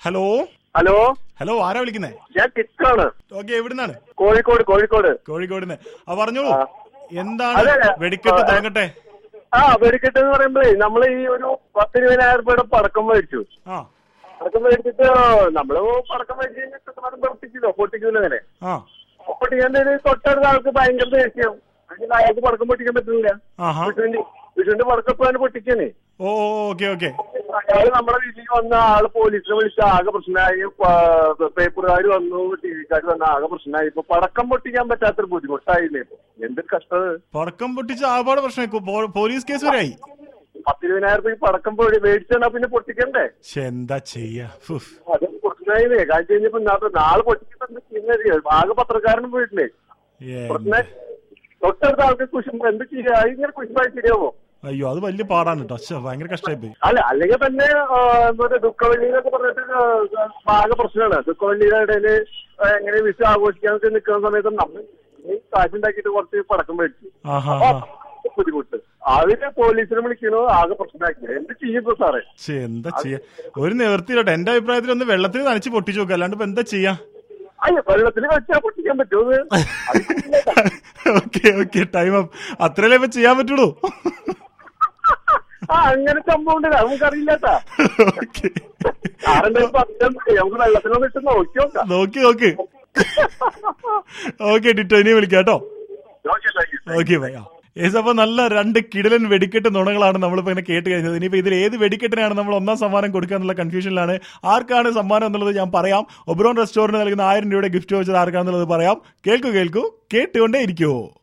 Hello hello hello ആരാ വിളിക്കുന്നേ ഞാൻ കിറ്റാണ് ഓക്കെ എവിടുന്നാണ് കോഴിക്കോട് കോഴിക്കോട് കോഴിക്കോടിന്ന് ആ പറഞ്ഞോളൂ ആ. എന്താണ് അതെ, അതെ. വെടിക്കെട്ട് ആ, തുടങ്ങട്ടെ ആ വെടിക്കെട്ട് എന്ന് പറയുമ്പോഴേ നമ്മൾ ഈ ഒരു പത്തിരുപതിനായിരം രൂപയുടെ പടക്കം മേടിച്ചു ആ പടക്കം മേടിച്ചിട്ട് നമ്മള് പടക്കം മേടിച്ച് കഴിഞ്ഞാൽ കൃത്യമായിട്ട് പൊട്ടിക്കില്ലോ പൊട്ടിക്കില്ല അങ്ങനെ ആ പൊട്ടിക്കാൻ ഒരു തൊട്ടടുത്ത ആൾക്ക് ഭയങ്കര ദേഷ്യം അതിന് അയാൾക്ക് പടക്കം പൊട്ടിക്കാൻ പറ്റുന്നില്ല ആഹാ വിഷുവിന്റെ വിഷുവിന്റെ പടക്കം ഇപ്പൊ പൊട്ടിക്കാനേ ഓ ഓക്കെ ഓക്കെ അയാള് നമ്മുടെ വീട്ടിലേക്ക് വന്ന ആള് പോലീസിനെ വിളിച്ച് ആകെ പ്രശ്നമായി പേപ്പറുകാർ വന്നു ടി വിക്കാർ വന്ന ആകെ പ്രശ്നമായി ഇപ്പൊ പടക്കം പൊട്ടിക്കാൻ പറ്റാത്തൊരു ബുദ്ധിമുട്ടായില്ലേ ഇപ്പൊ എന്തൊരു കഷ്ടത് പടക്കം പൊട്ടിച്ച് ആപാട് പ്രശ്നം പോലീസ് കേസ് വരെ ആയി പത്തിരുപതിനായിരം രൂപ പടക്കം പോയി മേടിച്ചാൽ പിന്നെ പൊട്ടിക്കണ്ടേ പക്ഷെ എന്താ ചെയ്യാ ഫുഫ്. അത് പ്രശ്നമായില്ലേ കാഴ്ച കഴിഞ്ഞപ്പോ നാളെ നാളെ പൊട്ടിക്കുമ്പോ എന്താ ചെയ്യുന്നത് ആകെ പത്രക്കാരനും പോയിട്ടില്ലേ ഏ, പ്രശ്നം തൊട്ടടുത്ത ആൾക്ക് കുശുമ്പ് എന്ത് ചെയ്യാ ഇങ്ങനെ കുശുമ്പായി ശരിയാവോ അയ്യോ അത് വലിയ പാടാണ് കേട്ടോ ശ്ശെ, ഭയങ്കര കഷ്ടമായി പോയി അല്ല അല്ലെങ്കിൽ തന്നെ ആ, മറ്റേ ദുഃഖവെള്ളി എന്നൊക്കെ പറഞ്ഞിട്ട് ആ, ആകെ പ്രശ്നമാണ് ദുഃഖവെള്ളിയുടെ ഇടയില് ആ, എങ്ങനെ വിഷു ആഘോഷിക്കാനൊക്കെ നിൽക്കുന്ന സമയത്ത് നമ്മൾ ഈ കാശുണ്ടാക്കിയിട്ട് കുറച്ച് പടക്കം മേടിച്ചു ആഹാ അപ്പൊ ബുദ്ധിമുട്ട് അവര് പോലീസിനെ വിളിക്കണോ ആകെ പ്രശ്നമാക്കി എന്ത് ചെയ്യുമ്പോ സാറേ ശ്ശെ, എന്താ ചെയ്യാ ഒരു നിവർത്തിയിലോട്ടെ എന്റെ അഭിപ്രായത്തിൽ ഒന്ന് വെള്ളത്തിൽ നനച്ച് പൊട്ടിച്ചു നോക്കുക അല്ലാണ്ട് ഇപ്പൊ എന്താ ചെയ്യാ അയ്യോ വെള്ളത്തിൽ കളിച്ചാൽ പൊട്ടിക്കാൻ പറ്റുമോ ഓക്കെ ഓക്കെ ടൈം അപ്പ് അത്രയല്ലേ ഇപ്പൊ ചെയ്യാൻ പറ്റുള്ളൂ ആ അങ്ങനെ സംഭവം ഉണ്ട് നമുക്കറിയില്ലാട്ടാ ഓക്കെ ആരെന്താ പറഞ്ഞാൽ മതി. നമുക്ക് വെള്ളത്തിലൊന്ന് ഇട്ട് നോക്കി നോക്കാം നോക്കി നോക്ക് ഓക്കെ ടിറ്റോ ഇനി വിളിക്കാം കേട്ടോ okay thank you okay bye yes അപ്പൊ നല്ല രണ്ട് കിടിലൻ വെടിക്കെട്ട് നുണകളാണ് നമ്മളിപ്പോ ഇങ്ങനെ കേട്ട് കഴിഞ്ഞത് ഇനിയിപ്പോ ഇതിൽ ഏത് വെടിക്കെട്ടിനാണ് നമ്മൾ ഒന്നാം സമ്മാനം കൊടുക്കുക എന്നുള്ള കൺഫ്യൂഷനിലാണ് ആർക്കാണ് സമ്മാനം എന്നുള്ളത് ഞാൻ പറയാം ഒബ്രോൺ റെസ്റ്റോറന്റ് നൽകുന്ന ആയിരം രൂപയുടെ ഗിഫ്റ്റ് വെച്ചത് ആർക്കാണെന്നുള്ളത് പറയാം കേൾക്കൂ കേൾക്കൂ കേട്ടുകൊണ്ടേ ഇരിക്കുവോ